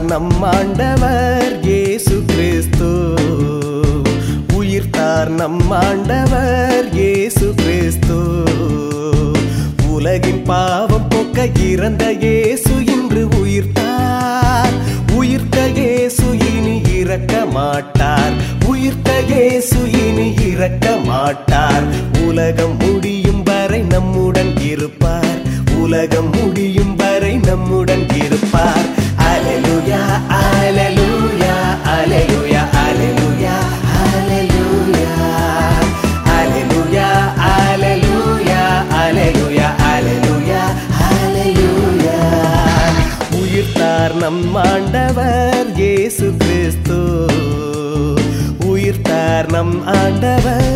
நம் ஆண்டவர் இயேசு கிறிஸ்து உயிர்த்தார் நம் ஆண்டவர் இயேசு கிறிஸ்து உலகின் பாவம் போக்க இறந்த இயேசு இன்று உயிர்த்தார் உயிர்த்த இயேசு இனி இறக்க மாட்டார் உயிர்த்த இயேசு இனி இறக்க மாட்டார் உலகம் முடியும் வரை நம்முடன் இருப்பார் உலகம் முடியும் வரை நம்முடன் இருப்பார் அலலுயா அலலுயா அலலுயா அலலுயா அலலுயா அலலுயா அலலுயா அலலுயா அலலுயா அலலுயா உயிர்த்தார் நம் ஆண்டவர் இயேசு கிறிஸ்து உயிர்த்தார் நம் ஆண்டவர்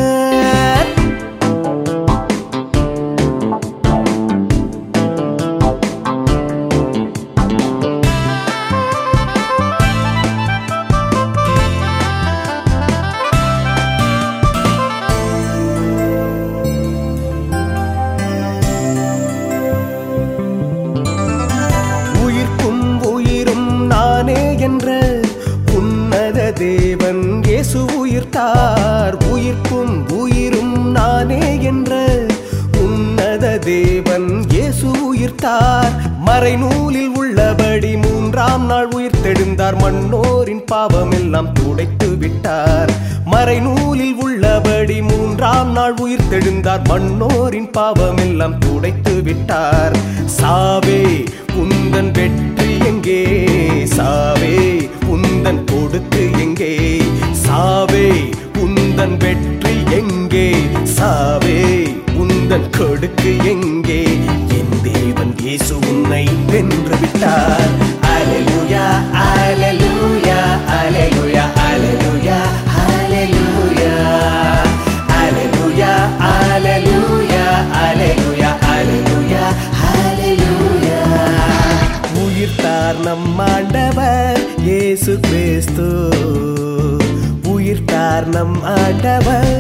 உயிர்க்கும் உயிரும் நானே என்ற உன்னத தேவன் இயேசு உயிர்த்தார் உயிர்க்கும் உயிரும் நானே என்ற உன்னத தேவன் இயேசு உயிர்த்தார் மறைநூலில் உள்ளபடி மூன்றாம் நாள் உயிர்த்தெழுந்தார் மன்னோரின் பாவமெல்லாம் துடைத்து விட்டார் மறைநூலில் உள்ளபடி மூன்றாம் நாள் உயிர்த்தெழுந்தார் மன்னோரின் பாவமெல்லாம் துடைத்து விட்டார் சாவே உந்தன் வெற்றி எங்கே சாவே உந்தன் கொடுத்து எங்கே சாவே உந்தன் வெற்றி எங்கே சாவே உந்தன் கொடுக்கு எங்கே என் தேவன் இயேசு உன்னை வென்று விட்டார் அலலுயா அலலுயா அலலுயா அலலுயா அலலுயா அலலுயா அலலுயா அலலுயா அலலுயா அலலுயா உயிர்த்தார் நம் ஆண்டவர் இயேசு கிறிஸ்து உயிர்த்தார் நம் ஆண்டவர்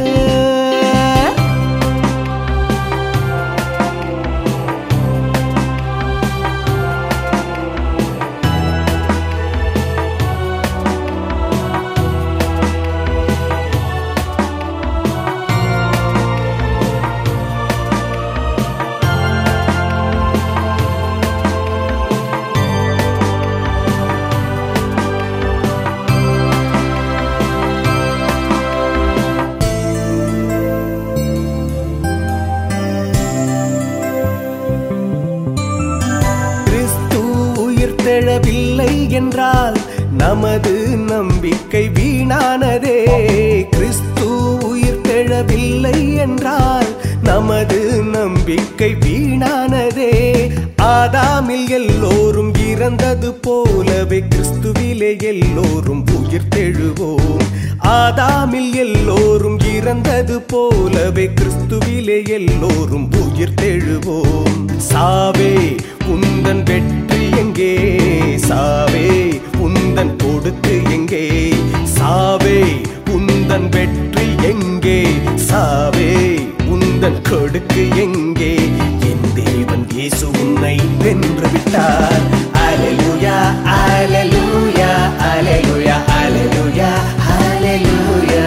கிறிஸ்து உயிர்த்தெழவில்லை என்றால் நமது நம்பிக்கை வீணானதே கிறிஸ்து உயிர்த்தெழவில்லை என்றால் நமது நம்பிக்கை வீணானதே ஆதாமில் எல்லோரும் இறந்தது போலவே கிறிஸ்துவிலே எல்லோரும் உயிர்த்தெழுவோம் ஆதாமில் எல்லோரும் இறந்தது போலவே கிறிஸ்துவிலே எல்லோரும் உயிர்த்தெழுவோம் சாவே உந்தன் வெற்றி எங்கே சாவே உந்தன் கொடுத்து எங்கே சாவே உந்தன் வெற்றி எங்கே சாவே உந்தன் கொடுக்கு எங்கே என் தேவன் இயேசு உன்னை வென்று விட்டார் அலலுயா அலலுயா அலலுயா அலலுயா அலலுயா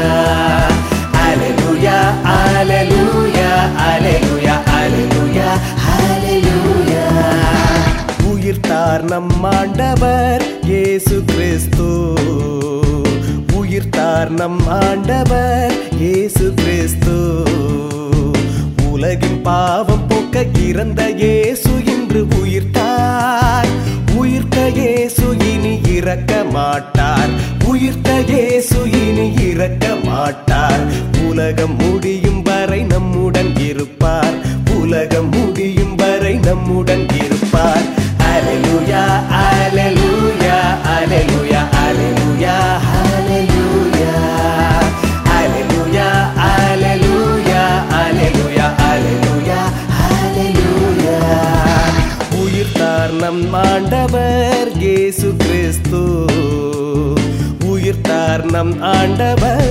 அலலுயா அலலுயா அலலுயா அலலுயா அலலுயா உயிர்த்தார் நம் ஆண்டவர் இயேசு கிறிஸ்து உயிர்த்தார் நம் ஆண்டவர் இயேசு கிறிஸ்து உலகின் பாவம் போக்க இறந்த இயேசு இன்று உயிர்த்தார் உயிர்த்த இயேசு இனி இறக்க மாட்டார் உயிர்த்த இயேசு இனி இறக்க மாட்டார் உலகம் முடியும் வரை நம்முடன் இருப்பார் உலகம் முடியும் வரை நம்முடன் இருப்பார் அலலுயா அலலுயா அலலுயா அலலுயா அலலுயா அலலுயா அலலுயா அலலுயா அலலுயா அலலுயா உயிர்த்தார் நம் ஆண்டவர் இயேசு கிறிஸ்து உயிர்த்தார் நம் ஆண்டவர்